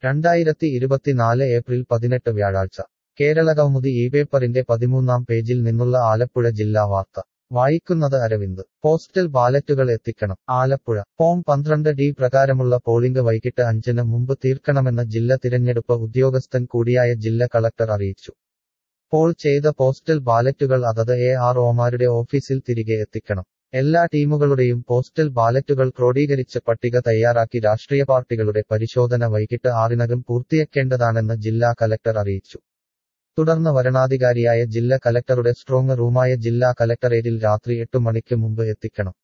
രണ്ടായിരത്തി ഇരുപത്തിനാല് ഏപ്രിൽ പതിനെട്ട് വ്യാഴാഴ്ച കേരളകൗമുദി ഈ പേപ്പറിന്റെ പതിമൂന്നാം പേജിൽ നിന്നുള്ള ആലപ്പുഴ ജില്ലാ വാർത്ത വായിക്കുന്നത് അരവിന്ദ് പോസ്റ്റൽ ബാലറ്റുകൾ എത്തിക്കണം ആലപ്പുഴ ഫോം പന്ത്രണ്ട് ഡി പ്രകാരമുള്ള പോളിംഗ് വൈകിട്ട് അഞ്ചിന് മുമ്പ് തീർക്കണമെന്ന് ജില്ല തിരഞ്ഞെടുപ്പ് ഉദ്യോഗസ്ഥൻ കൂടിയായ ജില്ല കളക്ടർ അറിയിച്ചു പോൾ ചെയ്ത പോസ്റ്റൽ ബാലറ്റുകൾ അതത് എ ആർ ഒമാരുടെ ഓഫീസിൽ തിരികെ എത്തിക്കണം എല്ലാ ടീമുകളുടെയും പോസ്റ്റൽ ബാലറ്റുകൾ ക്രോഡീകരിച്ച് പട്ടിക തയ്യാറാക്കി രാഷ്ട്രീയ പാർട്ടികളുടെ പരിശോധന വൈകിട്ട് ആറിനകം പൂർത്തിയാക്കേണ്ടതാണെന്ന് ജില്ലാ കലക്ടർ അറിയിച്ചു തുടർന്ന് വരണാധികാരിയായ ജില്ല കലക്ടറുടെ സ്ട്രോങ് റൂമായ ജില്ലാ കലക്ടറേറ്റിൽ രാത്രി എട്ട് മണിക്ക് മുമ്പ് എത്തിക്കണം